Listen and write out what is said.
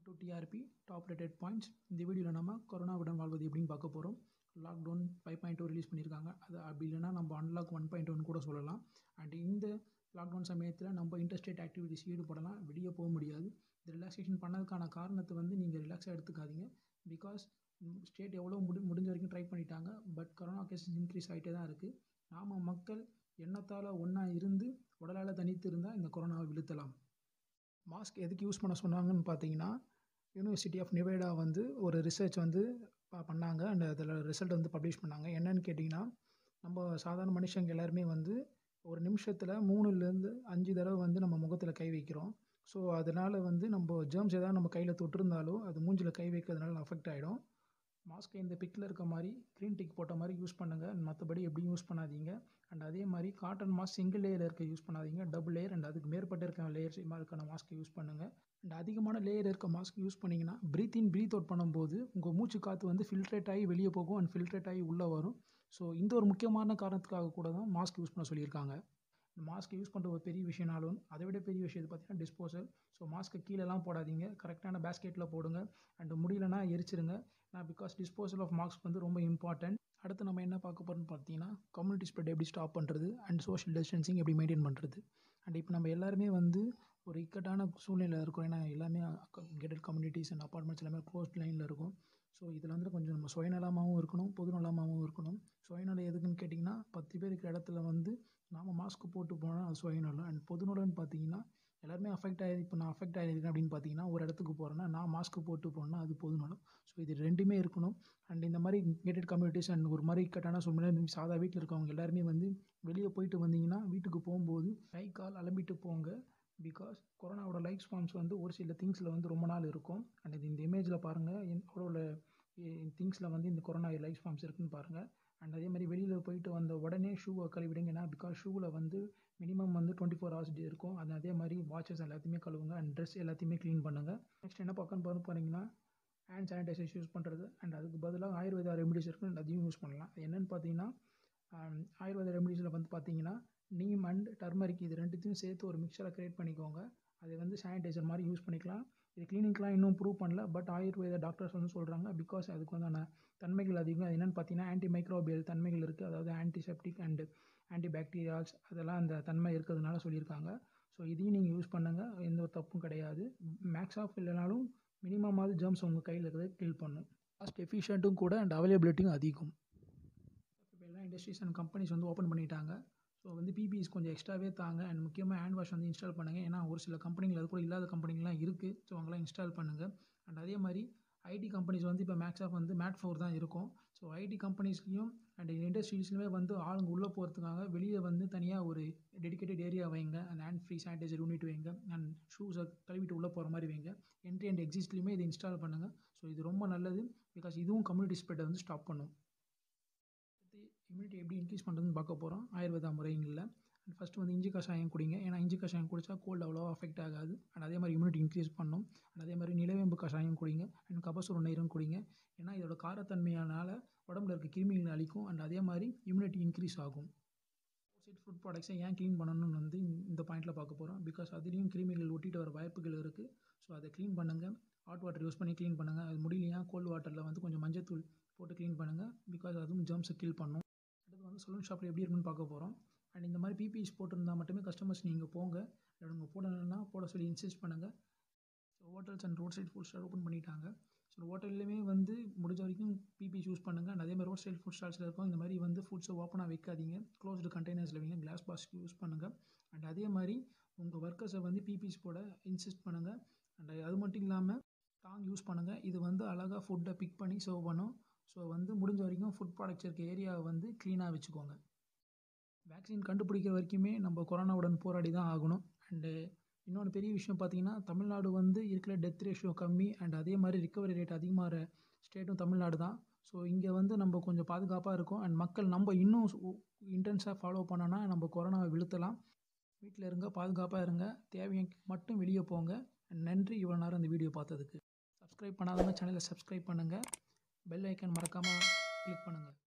to TRP top rated points இந்த வீடியோவில் நம்ம கொரோனாவுடன் வாழ்வது எப்படின்னு பார்க்க போகிறோம் lockdown five point two release பண்ணியிருக்காங்க அது அப்படி இல்லைன்னா நம்ம அன்லாக் ஒன் பாயிண்ட் ஒன் கூட சொல்லலாம் அண்ட் இந்த லாக்டவுன் சமயத்தில் நம்ம இன்டர்ஸ்டேட் ஆக்டிவிட்டிஸ் ஈடுபடலாம் வெளியே போக முடியாது இந்த ரிலாக்ஸேஷன் பண்ணதுக்கான காரணத்தை வந்து நீங்கள் ரிலாக்ஸாக எடுத்துக்காதீங்க பிகாஸ் ஸ்டேட் எவ்வளோ முடி முடிஞ்ச வரைக்கும் ட்ரை பண்ணிட்டாங்க பட் கொரோனா கேசஸ் இன்க்ரீஸ் ஆகிட்டே தான் இருக்குது நாம் மக்கள் எண்ணத்தால் ஒன்றா இருந்து உடலால் தனித்து இருந்தால் இந்த கொரோனாவை விழுத்தலாம் மாஸ்க் எதுக்கு யூஸ் பண்ண சொன்னாங்கன்னு பார்த்தீங்கன்னா யூனிவர்சிட்டி ஆஃப் நிவேடா வந்து ஒரு ரிசர்ச் வந்து ப- பண்ணாங்க அண்ட் அதில் ரிசல்ட் வந்து பப்ளிஷ் பண்ணாங்க என்னன்னு கேட்டிங்கன்னா நம்ம சாதாரண மனுஷங்க எல்லாருமே வந்து ஒரு நிமிஷத்தில் மூணுலேருந்து அஞ்சு தடவை வந்து நம்ம முகத்தில் கை வைக்கிறோம் ஸோ அதனால் வந்து நம்ம ஜெர்ம்ஸ் ஏதாவது நம்ம கையில் தொட்டிருந்தாலோ அது மூஞ்சில் கை வைக்கிறதுனால அஃபெக்ட் ஆகிடும் மாஸ்க்கை இந்த பிக்கில் இருக்க மாதிரி க்ரீன் டிக் போட்ட மாதிரி யூஸ் பண்ணுங்கள் மற்றபடி எப்படியும் யூஸ் பண்ணாதீங்க அண்ட் அதே மாதிரி காட்டன் மாஸ்க் சிங்கிள் லேயர் இருக்க யூஸ் பண்ணாதீங்க டபுள் லேயர் அண்ட் அதுக்கு மேற்பட்ட இருக்க லேயர்ஸ் இருக்கான மாஸ்க்கை யூஸ் பண்ணுங்கள் அண்ட் அதிகமான லேயர் இருக்க மாஸ்க் யூஸ் பண்ணிங்கன்னா ப்ரீத் இன் ப்ரீத் அவுட் பண்ணும்போது உங்கள் மூச்சு காற்று வந்து ஃபில்ட்ரேட் ஆகி வெளியே போகும் அண்ட் ஃபில்ட்ரேட் ஆகி உள்ளே வரும் ஸோ இந்த ஒரு முக்கியமான காரணத்துக்காக கூட தான் மாஸ்க் யூஸ் பண்ண சொல்லியிருக்காங்க மாஸ்க் யூஸ் பண்ணுற ஒரு பெரிய விஷயம்னாலும் அதை விட பெரிய விஷயம் இது பார்த்தீங்கன்னா டிஸ்போசல் ஸோ மாஸ்க்கை கீழெல்லாம் போடாதீங்க கரெக்டான பேஸ்கெட்டில் போடுங்க அண்ட் முடியலனா எரிச்சிருங்க நான் பிகாஸ் டிஸ்போசல் ஆஃப் மாஸ்க் வந்து ரொம்ப இம்பார்ட்டன்ட் அடுத்து நம்ம என்ன பார்க்க போகிறோம்னு பார்த்தீங்கன்னா கம்யூனிட்டி ஸ்ப்ரெட் எப்படி ஸ்டாப் பண்ணுறது அண்ட் சோஷியல் டிஸ்டன்சிங் எப்படி மெயின்டைன் பண்ணுறது அண்ட் இப்போ நம்ம எல்லாருமே வந்து ஒரு இக்கட்டான சூழ்நிலையில் இருக்கோம் ஏன்னா எல்லாமே கெட்டட் கம்யூனிட்டிஸ் அண்ட் அப்பார்ட்மெண்ட்ஸ் எல்லாமே க்ளோஸ்ட் லைனில் இருக்கும் ஸோ இதில் வந்து கொஞ்சம் நம்ம சுயநலமாகவும் இருக்கணும் பொதுநலமாகவும் இருக்கணும் சுயநலம் எதுக்குன்னு கேட்டிங்கன்னா பத்து பேர் இருக்கிற இடத்துல வந்து நாம் மாஸ்க் போட்டு போனால் அது சுயநலம் அண்ட் பொதுநலம்னு பார்த்தீங்கன்னா எல்லாருமே அஃபெக்ட் ஆகி இப்போ நான் அஃபெக்ட் ஆகிருக்கேன் அப்படின்னு பார்த்தீங்கன்னா ஒரு இடத்துக்கு போகிறேன்னா நான் மாஸ்க் போட்டு போனால் அது பொதுநலம் ஸோ இது ரெண்டுமே இருக்கணும் அண்ட் இந்த மாதிரி கேட்டட் கம்யூனிட்டிஸ் அண்ட் ஒரு மாதிரி இக்கட்டான சூழ்நிலை சாதா வீட்டில் இருக்கவங்க எல்லாருமே வந்து வெளியே போயிட்டு வந்தீங்கன்னா வீட்டுக்கு போகும்போது கை கால் அலம்பிட்டு போங்க பிகாஸ் கொரோனாவோட லைஃப் ஸ்பான்ஸ் வந்து ஒரு சில திங்ஸில் வந்து ரொம்ப நாள் இருக்கும் அண்ட் இது இந்த இமேஜில் பாருங்கள் எவ்வளோ திங்ஸில் வந்து இந்த கொரோனா லைஃப் ஃபார்ம்ஸ் இருக்குன்னு பாருங்கள் அண்ட் அதே மாதிரி வெளியில் போயிட்டு வந்த உடனே ஷூவை கழுவிடுங்க ஏன்னா பிகாஸ் ஷூவில் வந்து மினிமம் வந்து டுவெண்ட்டி ஃபோர் ஹவர்ஸ் இருக்கும் அது அதே மாதிரி வாட்சஸ் எல்லாத்தையுமே கழுவுங்க அண்ட் ட்ரெஸ் எல்லாத்தையுமே க்ளீன் பண்ணுங்கள் நெக்ஸ்ட் என்ன பார்க்கணும் பாரு போனீங்கன்னா ஹேண்ட் சானிடைசர்ஸ் யூஸ் பண்ணுறது அண்ட் அதுக்கு பதிலாக ஆயுர்வேதா ரெமடிஸ் இருக்குது and அதையும் யூஸ் பண்ணலாம் அது என்னென்னு பார்த்தீங்கன்னா ஆம், ஆயுர்வேத ரெமடிஸில் வந்து பார்த்தீங்கன்னா நீம் அண்ட் டர்மரிக் இது ரெண்டுத்தையும் சேர்த்து ஒரு மிக்சரை க்ரியேட் பண்ணிக்கோங்க அதை வந்து சானிடைசர் மாதிரி யூஸ் பண்ணிக்கலாம் இது கிளினிக்லாம் இன்னும் ப்ரூவ் பண்ணல பட் ஆயுர்வேத டாக்டர்ஸ் வந்து சொல்கிறாங்க பிகாஸ் அதுக்கு வந்தான தன்மைகள் அதிகம் அது என்னென்னு பார்த்தீங்கன்னா ஆன்டி மைக்ரோபியல் தன்மைகள் இருக்குது அதாவது ஆன்டிசெப்டிக் அண்டு ஆன்டி பாக்டீரியால்ஸ் அதெல்லாம் அந்த தன்மை இருக்கிறதுனால சொல்லியிருக்காங்க ஸோ இதையும் நீங்கள் யூஸ் பண்ணுங்கள் எந்த ஒரு தப்பும் கிடையாது மேக்ஸ் ஆஃப் இல்லைனாலும் மினிமமாவது ஜெர்ம்ஸ் உங்கள் கையில் இருக்கிறத கில் பண்ணும் காஸ்ட் எஃபிஷியண்ட்டும் கூட அண்ட் அவைலபிலிட்டியும் அதிகம் இப்போ எல்லா இண்டஸ்ட்ரீஸ் அண்ட் கம்பெனிஸ் வந்து ஓப்பன் பண்ணிட்டாங்க ஸோ வந்து பிபிஎஸ் கொஞ்சம் எக்ஸ்ட்ராவே தாங்க அண்ட் முக்கியமாக ஹேண்ட் வாஷ் வந்து இன்ஸ்டால் பண்ணுங்கள் ஏன்னா ஒரு சில கம்பெனிகள் அது கூட இல்லாத கம்பெனிலாம் இருக்குது ஸோ அவங்களாம் இன்ஸ்டால் பண்ணுங்கள் அண்ட் அதே மாதிரி ஐடி கம்பெனிஸ் வந்து இப்போ மேக்ஸ் ஆஃப் வந்து மேட் ஃபோர் தான் இருக்கும் ஸோ ஐடி கம்பெனிஸ்லையும் அண்ட் இண்டஸ்ட்ரீஸ்லையுமே வந்து ஆளுங்க உள்ளே போகிறதுக்காக வெளியே வந்து தனியாக ஒரு டெடிகேட்டட் ஏரியா வைங்க and hand free sanitiser unit வைங்க அண்ட் ஷூஸை கழுவிட்டு உள்ளே போகிற மாதிரி வைங்க என்ட்ரி அண்ட் எக்ஸிஸ்ட்லையுமே இதை இன்ஸ்டால் பண்ணுங்கள் ஸோ இது ரொம்ப நல்லது பிகாஸ் இதுவும் கம்யூனிட்டி ஸ்ப்ரெட்டை வந்து ஸ்டாப் பண்ணும் அடுத்து இம்யூனிட்டி எப்படி இன்க்ரீஸ் பண்ணுறதுன்னு பார்க்க போகிறோம் ஆயுர்வேதா முறைங்களில் அண்ட் ஃபஸ்ட்டு வந்து இஞ்சி கஷாயம் குடிங்க ஏன்னா இஞ்சி கஷாயம் குடித்தா கோல்டு அவ்வளோவா அஃபெக்ட் ஆகாது அண்ட் அதே மாதிரி இம்யூனிட்டி இன்க்ரீஸ் பண்ணும் அண்ட் அதே மாதிரி நிலவேம்பு கஷாயம் குடிங்க அண்ட் கபசுர நீரும் குடிங்க ஏன்னா இதோட காரத்தன்மையானால் உடம்புல இருக்க கிருமிகளை அழிக்கும் அண்ட் அதே மாதிரி இம்யூனிட்டி இன்க்ரீஸ் ஆகும் சைட் ஃபுட் ப்ராடக்ட்ஸை ஏன் க்ளீன் பண்ணணும்னு வந்து இந்த பாயிண்ட்டில் பார்க்க போகிறோம் பிகாஸ் அதுலேயும் கிருமிகள் ஒட்டிட்டு வர வாய்ப்புகள் இருக்குது ஸோ அதை க்ளீன் பண்ணுங்கள் ஹாட் வாட்டர் யூஸ் பண்ணி க்ளீன் பண்ணுங்கள் அது முடியலையா கோல்டு வாட்டரில் வந்து கொஞ்சம் மஞ்சத்தூள் போட்டு க்ளீன் பண்ணுங்கள் பிகாஸ் அதுவும் ஜெர்ம்ஸை கில் பண்ணும் அடுத்து வந்து சலூன் ஷாப்பில் எப்படி இருக்குன்னு பார்க்க போகிறோம் அண்ட் இந்த மாதிரி பிபிஎஸ் போட்டிருந்தா மட்டுமே கஸ்டமர்ஸ் நீங்கள் போங்க அவங்க போடணும்னா போட சொல்லி இன்சிஸ்ட் பண்ணுங்கள் so hotels and road side food stall open பண்ணிட்டாங்க ஸோ ஹோட்டல்லையுமே வந்து முடிஞ்ச வரைக்கும் பிபிஎஸ் யூஸ் பண்ணுங்கள் and அதே மாதிரி ரோட் சைட் ஃபுட் ஸ்டால்ஸில் இருக்கும் இந்த மாதிரி வந்து ஃபுட்ஸை ஓப்பனாக வைக்காதீங்க க்ளோஸ்டு கண்டெய்னர்ஸில் வைங்க கிளாஸ் பாஸ்க் யூஸ் பண்ணுங்கள் அண்ட் அதே மாதிரி உங்கள் ஒர்க்கர்ஸை வந்து பிபிஎஸ் போட இன்சிஸ்ட் பண்ணுங்கள் அண்ட் அது மட்டும் இல்லாமல் டாங் யூஸ் பண்ணுங்கள் இது வந்து அழகாக ஃபுட்டை பிக் பண்ணி சர்வ் பண்ணும் ஸோ வந்து முடிஞ்ச வரைக்கும் ஃபுட் ப்ராடக்ட்ஸ் இருக்க ஏரியாவை வந்து க்ளீனாக வச்சுக்கோங்க வேக்சின் கண்டுபிடிக்கிற வரைக்குமே நம்ம கொரோனாவுடன் போராடி தான் ஆகணும் அண்டு இன்னொன்று பெரிய விஷயம் பார்த்தீங்கன்னா தமிழ்நாடு வந்து இருக்கிற டெத் ரேஷியோ கம்மி அண்ட் அதே மாதிரி ரிக்கவரி ரேட் அதிகமாகிற ஸ்டேட்டும் தமிழ்நாடு தான் ஸோ இங்கே வந்து நம்ம கொஞ்சம் பாதுகாப்பாக இருக்கும் அண்ட் மக்கள் நம்ம இன்னும் இன்டென்ஸாக ஃபாலோ பண்ணோன்னா நம்ம கொரோனாவை விழுத்தலாம் வீட்டில் இருங்க பாதுகாப்பாக இருங்க தேவையை மட்டும் வெளியே போங்க And நன்றி இவ்வளோ நேரம் இந்த வீடியோ பார்த்ததுக்கு சப்ஸ்கிரைப் பண்ணாதவங்க சேனலை சப்ஸ்கிரைப் பண்ணுங்கள் பெல் ஐக்கான் மறக்காமல் கிளிக் பண்ணுங்கள்